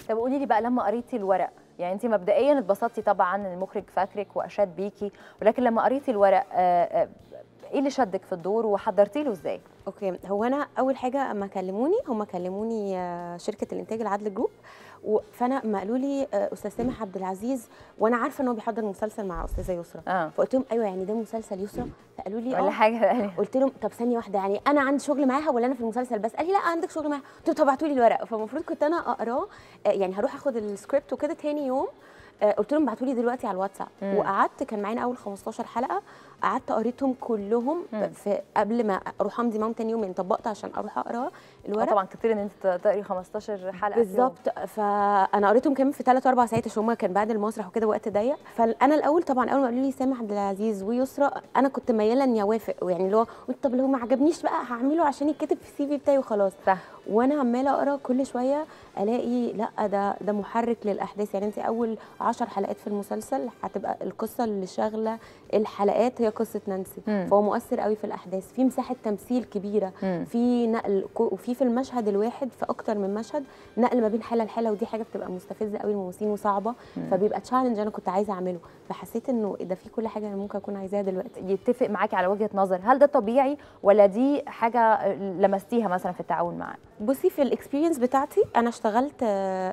طب قولي لي بقى لما قريتي الورق يعني انت مبدئيا اتبسطتي طبعا ان المخرج فاكرك واشاد بيكي ولكن لما قريتي الورق آه، آه، ايه اللي شدك في الدور وحضرتي له ازاي اوكي هو انا اول حاجه اما كلموني هم كلموني آه، شركه الانتاج العدل جروب و- فانا اما قالوا لي آه، استاذ سامح عبد العزيز وانا عارفه ان هو بيحضر مسلسل مع استاذه يسرا اه فقلت لهم ايوه يعني ده مسلسل يسرا فقالوا لي ولا اه حاجه قلت لهم طب ثانيه واحده يعني انا عندي شغل معاها ولا انا في المسلسل بس قال لي لا عندك شغل معاها قلت له طب ابعتوا لي الورق فالمفروض كنت انا اقراه آه، يعني هروح اخد السكريبت وكده تاني يوم آه، قلت لهم ابعتوا لي دلوقتي على الواتساب مم. وقعدت كان معانا اول 15 حلقه قعدت قريتهم كلهم مم. في قبل ما اروح امضي معاهم تاني يوم يعني طبقت عشان اروح اقرا آه الورق طبعا كتير ان انت تقري 15 حلقه في يوم. بالظبط فانا قريتهم كمان في 3 4 ساعات عشان هما كان بعد المسرح وكده وقت ضيق فانا الاول طبعا اول ما قالوا لي سامح عبد العزيز ويسرا انا كنت مياله اني اوافق يعني اللي هو قلت طب لو ما عجبنيش بقى هعمله عشان يتكتب في السي في بتاعي وخلاص صح وانا عماله اقرا كل شويه الاقي لا ده ده محرك للاحداث يعني انت اول 10 حلقات في المسلسل هتبقى القصه اللي شاغله الحلقات هي قصه نانسي مم. فهو مؤثر قوي في الاحداث في مساحه تمثيل كبيره مم. في نقل كو- وفي في المشهد الواحد في اكتر من مشهد نقل ما بين حاله لحاله ودي حاجه بتبقى مستفزه قوي للممثلين وصعبه فبيبقى تشالنج انا كنت عايزه اعمله فحسيت انه ده في كل حاجه انا ممكن اكون عايزاها دلوقتي يتفق معاكي على وجهه نظر هل ده طبيعي ولا دي حاجه لمستيها مثلا في التعاون معاه بصي في الاكسبيرينس بتاعتي انا اشتغلت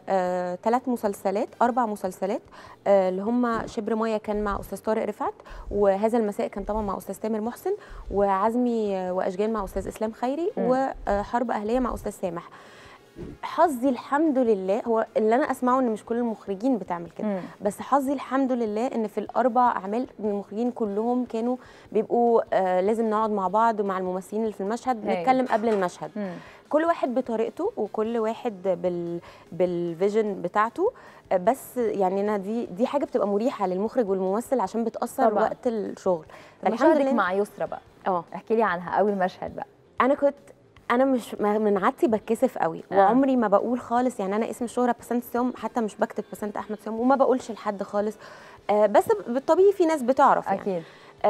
ثلاث مسلسلات اربع مسلسلات آه، اللي هم شبر ميه كان مع استاذ طارق رفعت وهذا المساء كان طبعا مع استاذ تامر محسن وعزمي آه، واشجان مع استاذ اسلام خيري مم. وحرب اهليه مع استاذ سامح حظي الحمد لله هو اللي انا اسمعه ان مش كل المخرجين بتعمل كده مم. بس حظي الحمد لله ان في الاربع اعمال من المخرجين كلهم كانوا بيبقوا آه لازم نقعد مع بعض ومع الممثلين اللي في المشهد هايل. نتكلم قبل المشهد مم. كل واحد بطريقته وكل واحد بال بالفيجن بتاعته آه، بس يعني انا دي دي حاجه بتبقى مريحه للمخرج والممثل عشان بتاثر طبعاً. وقت الشغل مشاهدك مع يسرا بقى اه احكي لي عنها اول مشهد بقى انا كنت انا مش ما- من عادتي بتكسف قوي آه. وعمري ما بقول خالص يعني انا اسم الشهره بسنت سيوم حتى مش بكتب بسنت احمد سيوم وما بقولش لحد خالص آه بس بالطبيعي في ناس بتعرف يعني اكيد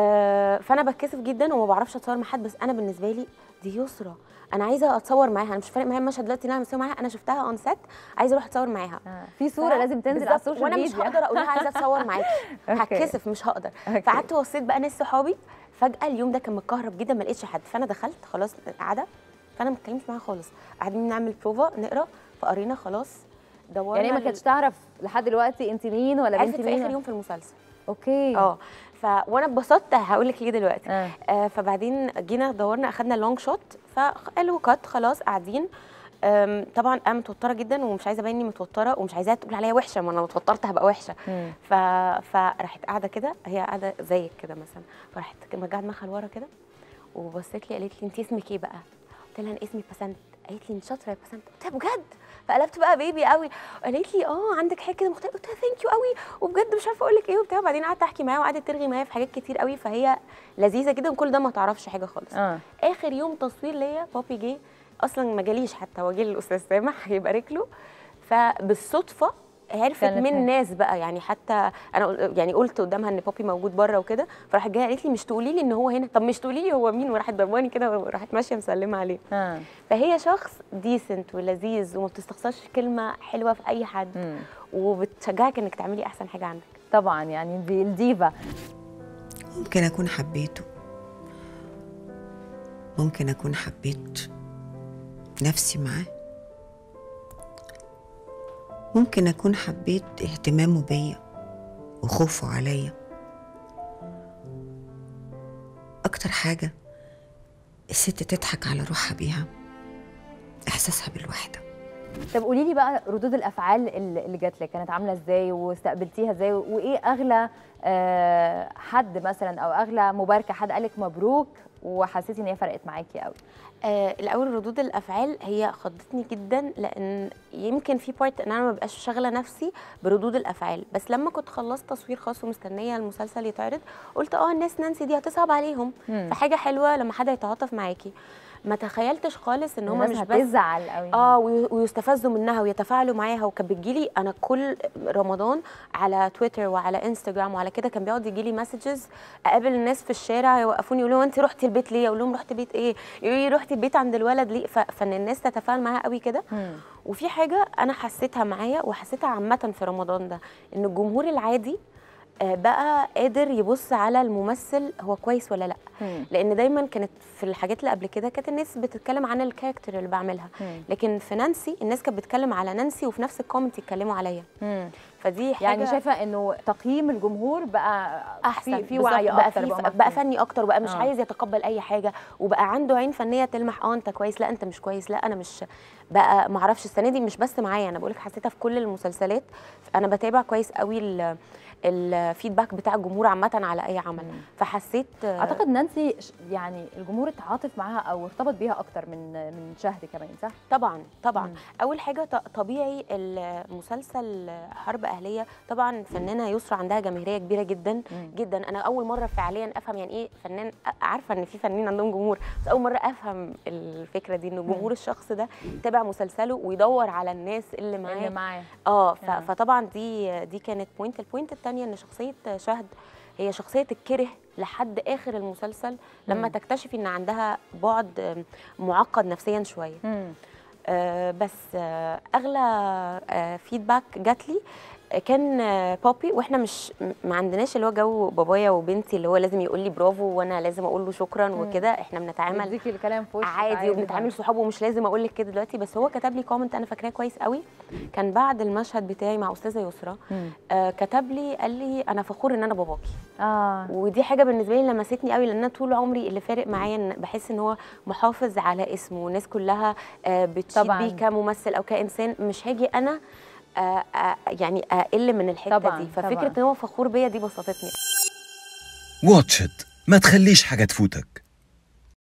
آه فانا بتكسف جدا وما بعرفش اتصور مع حد بس انا بالنسبه لي دي يسرا انا عايزه اتصور معاها انا مش فارق معايا المشهد دلوقتي اللي انا متصور معاها انا شفتها اون سيت عايزه اروح اتصور معاها آه. في صوره ف- لازم تنزل على بالظبط، السوشيال وانا ميديا مش هقدر اقول لها عايزه اتصور معاكي أوكي. هتكسف مش هقدر أوكي. فقعدت وصيت بقى ناس صحابي فجاه اليوم ده كان متكهرب جدا ما لقيتش حد فانا دخلت خلاص قاعده فانا ما اتكلمتش معاها خالص قاعدين نعمل بروفا نقرا فقرينا خلاص دورنا يعني ما لل- كانتش تعرف لحد دلوقتي انت مين ولا عرفت بنت في مين اخر يوم في المسلسل اوكي اه ف وانا اتبسطت هقول لك ليه دلوقتي آه. آه فبعدين جينا دورنا اخدنا لونج شوت فقالوا كات خلاص قاعدين أم، طبعا انا متوتره جدا ومش عايزه ابين اني متوتره ومش عايزاها تقول عليا وحشه ما انا لو اتوترت هبقى وحشه مم. ف... فراحت قاعده كده هي قاعده زيك كده مثلا فراحت مرجعه دماغها لورا كده وبصت لي قالت لي انت اسمك ايه بقى؟ قلت لها انا اسمي بسنت قالت لي انت شاطره يا بسنت قلت لها بجد فقلبت بقى بيبي قوي قالت لي اه عندك حاجه كده مختلفه قلت لها ثانك يو قوي وبجد مش عارفه اقول لك ايه وبتاع وبعدين قعدت احكي معاها وقعدت ترغي معايا في حاجات كتير قوي فهي لذيذه جدا وكل ده ما تعرفش حاجه خالص اه اخر يوم تصوير ليا بابي جه اصلا ما جاليش حتى هو جه الاستاذ سامح يبارك له فبالصدفه عرفت كانت هي. من ناس بقى يعني حتى انا قل- يعني قلت قدامها ان بابي موجود بره وكده فراحت جايه قالت لي مش تقولي لي ان هو هنا طب مش تقولي لي هو مين وراحت ضرباني كده وراحت ماشيه مسلمه عليه اه فهي شخص ديسنت ولذيذ وما بتستخسرش كلمه حلوه في اي حد مم. وبتشجعك انك تعملي احسن حاجه عندك طبعا يعني دي الديفا ممكن أكون حبيته ممكن أكون حبيت نفسي معاه ممكن أكون حبيت اهتمامه بيا وخوفه عليا أكتر حاجة الست تضحك على روحها بيها إحساسها بالوحدة طب قولي لي بقى ردود الافعال اللي اللي جات لك كانت عامله ازاي واستقبلتيها ازاي وايه اغلى آه، حد مثلا او اغلى مباركه حد قالك مبروك وحسيتي ان هي فرقت معاكي قوي آه الاول ردود الافعال هي خضتني جدا لان يمكن في بارت ان انا ما بقاش شاغله نفسي بردود الافعال بس لما كنت خلصت تصوير خاص ومستنيه المسلسل يتعرض قلت اه الناس نانسي دي هتصعب عليهم مم. فحاجه حلوه لما حد يتعاطف معاكي ما تخيلتش خالص ان هم الناس مش بس هتزعل قوي اه وي- ويستفزوا منها ويتفاعلوا معاها وكان بتجيلي انا كل رمضان على تويتر وعلى انستجرام وعلى كده كان بيقعد يجيلي مسجز اقابل الناس في الشارع يوقفوني يقولوا انت رحتي البيت ليه اقول لهم رحت بيت ايه يقولوا لي رحتي البيت عند الولد ليه ف- فان الناس تتفاعل معاها قوي كده مم. وفي حاجه انا حسيتها معايا وحسيتها عامه في رمضان ده ان الجمهور العادي آه، بقى قادر يبص على الممثل هو كويس ولا لا مم. لان دايما كانت في الحاجات اللي قبل كده كانت الناس بتتكلم عن الكاركتر اللي بعملها مم. لكن في نانسي الناس كانت بتتكلم على نانسي وفي نفس الكومنت يتكلموا عليا مم. فدي حاجه يعني شايفه انه تقييم الجمهور بقى احسن في, في بالظبط، وعي بقى اكتر في مفهوم. بقى فني اكتر وبقى مش آه. آه. عايز يتقبل اي حاجه وبقى عنده عين فنيه تلمح اه انت كويس لا انت مش كويس لا انا مش بقى ما اعرفش السنه دي مش بس معايا انا بقولك حسيتها في كل المسلسلات انا بتابع كويس قوي ال- الفيدباك بتاع الجمهور عامه على اي عمل مم. فحسيت آه، اعتقد نانسي ش- يعني الجمهور اتعاطف معاها او ارتبط بيها اكتر من من شهد كمان صح؟ طبعا طبعا مم. اول حاجه ط- طبيعي المسلسل حرب اهليه طبعا فنانه يسرا عندها جماهيريه كبيره جدا مم. جدا انا اول مره فعليا افهم يعني ايه فنان أ- عارفه ان في فنانين عندهم جمهور بس اول مره افهم الفكره دي ان جمهور الشخص ده يتابع مسلسله ويدور على الناس اللي اللي معاه معاه اه ف- آه. فطبعا دي دي كانت بوينت البوينت الثانيه ان شخصيه شهد هي شخصيه تتكره لحد اخر المسلسل لما مم. تكتشفي ان عندها بعد آم، معقد نفسيا شويه مم. آه، بس آه، اغلى آه، فيدباك جات لي آه، كان آه، بوبي واحنا مش م- ما عندناش اللي هو جو بابايا وبنتي اللي هو لازم يقول لي برافو وانا لازم اقول له شكرا وكده احنا بنتعامل يديكي الكلام في وشك عادي وبنتعامل صحاب ومش لازم اقول لك كده دلوقتي بس هو كتب لي كومنت انا فاكراه كويس قوي كان بعد المشهد بتاعي مع استاذه يسرا مم. آه كتب لي قال لي انا فخور ان انا باباكي اه ودي حاجه بالنسبه لي لمستني قوي لان أنا طول عمري اللي فارق معايا ان بحس ان هو محافظ على اسمه والناس كلها آه، بتشيد طبعاً. بيه كممثل او كانسان مش هاجي انا آه، آه، يعني اقل من الحته طبعاً، دي ففكره طبعاً. ان هو فخور بيا دي بسطتني واتش إت ما تخليش حاجة تفوتك